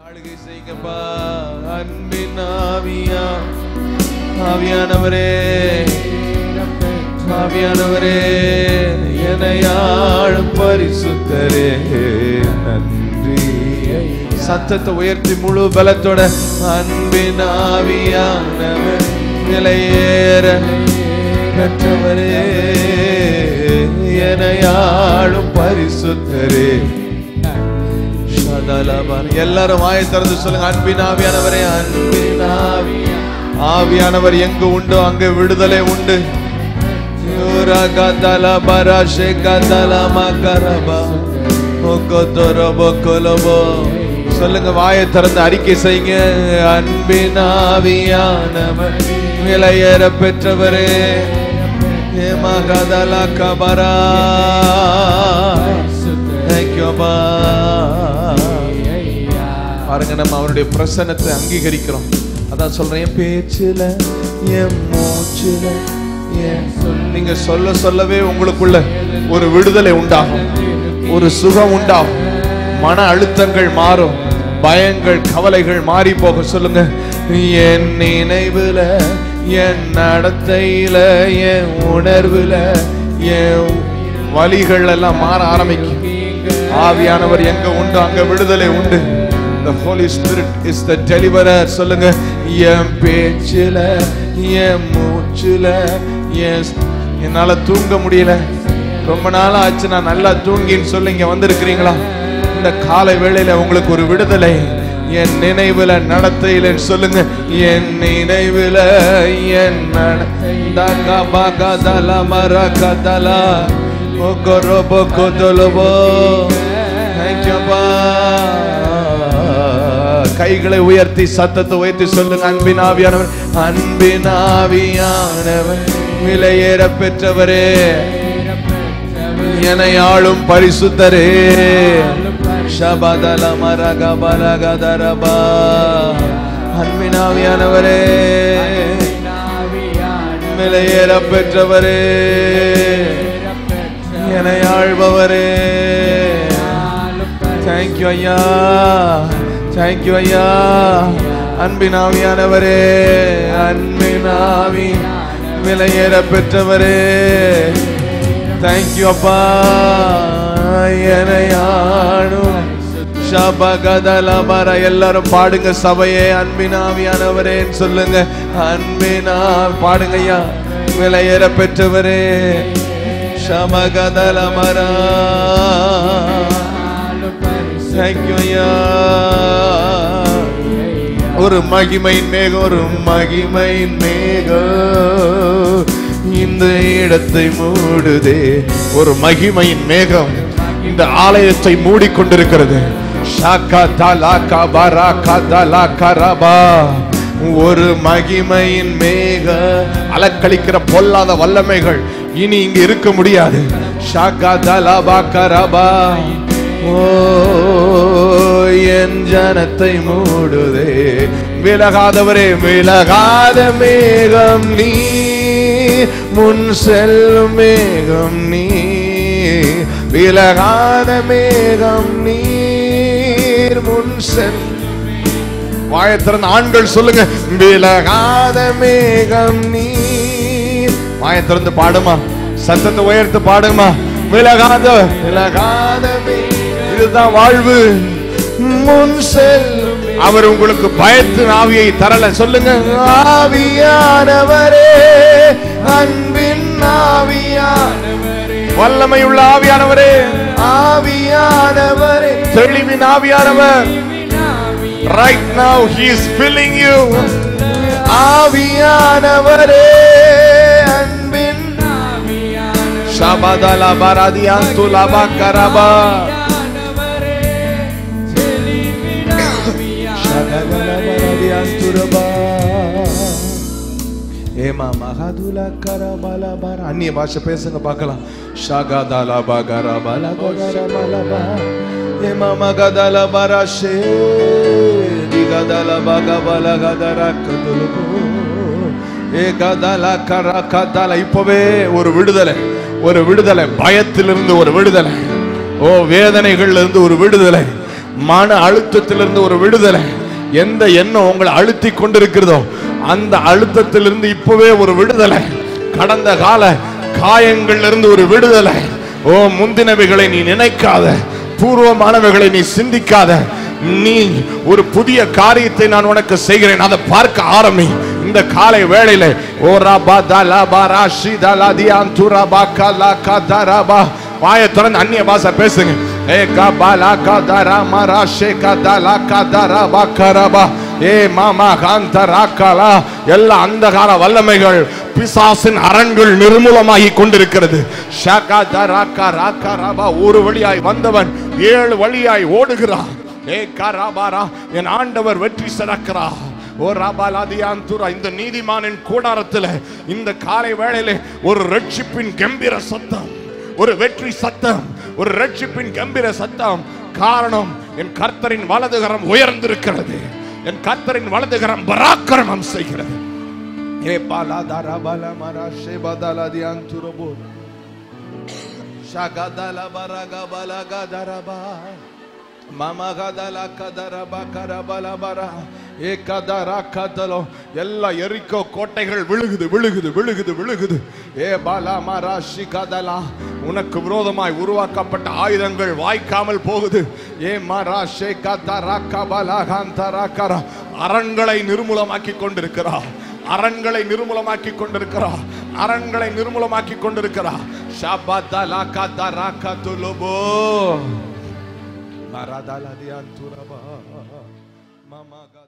ஆளுகை செய்யுங்கப்பா அன்பின் ஆவியா ஆவியானவரே ஆவியானவரே என்னை ஆளும் பரிசுத்தரே நன்றி சத்தத்தை உயர்த்தி முழு பலத்தோட அன்பின் ஆவியானவர் நிலையேற பெற்றவரே என்னை ஆளும் பரிசுத்தரே சதலபன். எல்லாரும் வாயை திறந்து சொல்லுங்க அன்பின் ஆவியானவரே அன்பின் ஆவி ஆவியானவர் எங்கு உண்டோ அங்கு விடுதலை உண்டு யூரகதல பரஷே கதல மகரபா ஒக்கொத்தொரபோ கொலபோ. சொல்லுங்க வாயை திறந்து அறிக்கை செய்யுங்க அன்பின் ஆவியானவர் விலையேற பெற்றவரே மகதல கபரா Thank you, அப்பா. பாருங்க நம்ம அவருடைய பிரசன்னத்தை அங்கீகரிக்கிறோம் அதான் சொல்றேன் என் பேச்சுல என் மூச்சுல என் சொல்- நீங்க சொல்ல சொல்லவே உங்களுக்குள்ள ஒரு விடுதலை உண்டாகும் ஒரு சுகம் உண்டாகும் மன அழுத்தங்கள் மாறும் பயங்கள் கவலைகள் மாறி போக சொல்லுங்க என் நினைவுல என் நடத்தையில என் உணர்வுல என் வலிகள் எல்லாம் மாற ஆரம்பிக்கும் ஆவியானவர் எங்க உண்டு அங்க விடுதலை உண்டு The Holy Spirit is the deliverer சொல்லுங்க என் பேச்சுல என் மூச்சுல என் என்னால தூங்க முடியல ரொம்ப நாள் ஆச்சு நான் நல்லா தூங்கின்னு சொல்லி இங்க வந்திருக்கிறீங்களா இந்த காலை வேளையில உங்களுக்கு ஒரு விடுதலை என் நினைவுல நடத்தையில சொல்லுங்க என் நினைவுல என் நட மரகதலா ஒக்கொரோபோ கொதலபோ தேங்க்யூப்பா கைகளை உயர்த்தி சத்தத்தை உயர்த்தி சொல்லுங்க அன்பின் ஆவியானவர் அன்பின் ஆவியானவர் விலையேற பெற்றவரே என்னை ஆளும் பரிசுத்தரே ஷபதல மரக பலகதரபா அன்பின் ஆவியானவரே விலையேற பெற்றவரே என்னை ஆள்பவரே தேங்க்யூ ஐயா தேங்க்யூ ஐயா அன்பின் ஆவியானவரே அன்பின் ஆவி விலையேற பெற்றவரே தேங்க்யூ அப்பா என்னை ஆளும் ஷபகதலபர எல்லாரும் பாடுங்க சபையே அன்பின் ஆவியானவரேன்னு சொல்லுங்க அன்பினா பாடுங்க ஐயா விலையேற பெற்றவரே ஷமகதலமரா தேங்க்யூ ஐயா ஒரு மகிமையின் மேகம் ஒரு மகிமையின் மேகம் இந்த இடத்தை மூடுதே ஒரு மகிமையின் மேகம் இந்த ஆலயத்தை மூடிக்கொண்டிருக்கிறது ஷாக்கா தலா கபரா கதலா கரபா ஒரு மகிமையின் மேக அலக்களிக்கிற பொல்லாத வல்லமைகள் இனி இங்கு இருக்க முடியாது ஷாக்கா தலபா கரபா ஓ என் ஜனத்தை மூடுதே விலகாதவரே விலகாத மேகம் நீ முன் செல்லும் மேகம் நீ விலகாத மேகம் நீர் முன் செல் வாயத்திறந்த ஆண்கள் சொல்லுங்க விலகாத மேகம் நீர் வாயத்திறந்து பாடுமா சத்தத்தை உயர்த்து பாடுமா விலகாத விலகாத மேகம் இதுதான் வாழ்வு முன் செல்லும் அவர் உங்களுக்கு பயத்தின் ஆவியை தரல சொல்லுங்க ஆவியானவரே அன்பின் ஆவியானவரே வல்லமை உள்ள ஆவியானவரே ஆவியானவரே தெளிவின் ஆவியானவர் right now he is filling you ஆவியானவரே அன்பின் ஷபதல பரதியாந்து லபக்கரபா ஷகதல பரதியாந்துரபா ஏமா மகதுல கரபல பர அந்நிய பாஷை பேசுங்க பார்க்கலாம் ஷகதல பகர பல பகர பல பா ஏமா மகதல பரஷே திகதல பக பல கதர கதுலுபோ ஏ கதல கர கதல இப்பவே ஒரு விடுதலை ஒரு விடுதலை பயத்திலிருந்து ஒரு விடுதலை ஓ வேதனைகள்ல இருந்து ஒரு விடுதலை மன அழுத்தத்திலிருந்து ஒரு விடுதலை எந்த எண்ணம் உங்களை அழுத்தி கொண்டிருக்கிறதோ அந்த அழுத்தத்திலிருந்து இப்பவே ஒரு விடுதலை கடந்த கால காயங்கள்ல இருந்து ஒரு விடுதலை ஓ முந்தினவைகளை நீ நினைக்காத பூர்வமானவைகளை நீ சிந்திக்காத நீ ஒரு புதிய காரியத்தை நான் உனக்கு செய்கிறேன் அதை பார்க்க ஆரம்பி இந்த காலை வேளையில ஓ ரபா தலா பா ராஷி தலா தியான் துரா பா கலா கதரா பா வாயை திறந்து அந்நிய பாஷை பேசுங்க ஏ கபாலா கதரா மரா ஷே கதலா கதரா பா கரபா ஏ மாமா காந்த ராக்கலா எல்லா அந்தகார வல்லமைகள் பிசாசின் அரண்கள் நிர்மூலமாகி கொண்டிருக்கிறது ஷாகா தராக்கா ராக்கா ராபா ஒரு வழியாய் வந்தவன் ஏழு வழியாய் ஓடுகிறான் ஏ கராபாரா என் ஆண்டவர் வெற்றி சிறக்கிறா ஓ ராபாலாதியாந்துரா இந்த நீதிமானின் கூடாரத்தில் இந்த காலை வேளையிலே ஒரு ரட்சிப்பின் கம்பீர சத்தம் ஒரு வெற்றி சத்தம் ஒரு ரட்சிப்பின் கம்பீர சத்தம் காரணம் என் கர்த்தரின் வலதுகரம் உயர்ந்திருக்கிறது என் கர்த்தரின் வலதுகரம் பராக்கிரமம் செய்கிறது ஏ பாலா தாரா பாலா மரா ஷேபாதாலா தியாந்துரபோ ஷகதல பரக பலக தரபா மமகதல கதரப கரபல பர ஏ கதர கதலோ எல்லா எரிக்கோ கோட்டைகள் விழுகுது விழுகுது விழுகுது விழுகுது ஏ பாலா மரா கதலா உனக்கு விரோதமாய் உருவாக்கப்பட்ட ஆயுதங்கள் வாய்க்காமல் போகுது ஏ மரா ஷே கதரா கபலா காந்தரா கரா அரண்களை நிர்மூலமாக்கி கொண்டிருக்கிறார் அரண்களை நிர்மூலமாக்கி கொண்டிருக்கிறார் அரண்களை நிர்மூலமாக்கி கொண்டிருக்கிறார் ஷபதலா கதரா கதுலுபோ மரதலதியான் துரபா மமக